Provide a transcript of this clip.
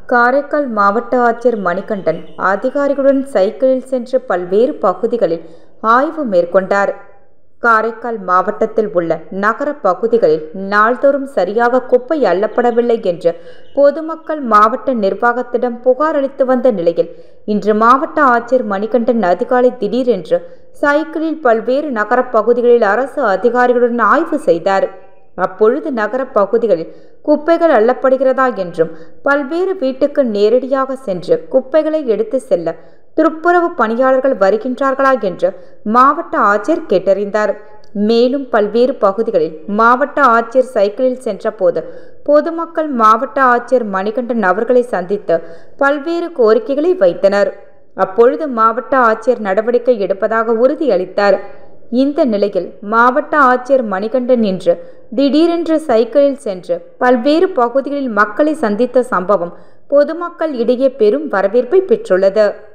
காரைக்கால் மாவட்ட ஆட்சியர் மணிகண்டன் அதிகாரிகளுடன் சைக்கிளில் சென்று பல்வேறு பகுதிகளில் ஆய்வு மேற்கொண்டார் காரைக்கால் மாவட்டத்தில் உள்ள நகர பகுதிகளில் நாள்தோறும் சரியாக குப்பை அள்ளப்படவில்லை என்று பொதுமக்கள் மாவட்ட நிர்வாகத்திடம் புகார் அளித்து வந்த நிலையில் இன்று மாவட்ட ஆட்சியர் மணிகண்டன் அதிகாலை திடீரென்று சைக்கிளில் பல்வேறு நகர பகுதிகளில் அரசு அதிகாரிகளுடன் ஆய்வு செய்தார் அப்பொழுது நகர பகுதிகளில் குப்பைகள் அள்ளப்படுகிறதா என்றும் பல்வேறு வீட்டுக்கு நேரடியாக சென்று குப்பைகளை எடுத்து செல்ல துப்புரவு பணியாளர்கள் வருகின்றார்களா என்று மாவட்ட ஆட்சியர் கேட்டறிந்தார் மேலும் பல்வேறு பகுதிகளில் மாவட்ட ஆட்சியர் சைக்கிளில் சென்றபோது பொதுமக்கள் மாவட்ட ஆட்சியர் மணிகண்டன் அவர்களை சந்தித்து பல்வேறு கோரிக்கைகளை வைத்தனர் அப்பொழுது மாவட்ட ஆட்சியர் நடவடிக்கை எடுப்பதாக உறுதியளித்தார் இந்த நிலையில் மாவட்ட ஆட்சியர் மணிகண்டன் இன்று திடீரென்று சைக்கிளில் சென்று பல்வேறு பகுதிகளில் மக்களை சந்தித்த சம்பவம் பொதுமக்கள் இடையே பெரும் வரவேற்பை பெற்றுள்ளது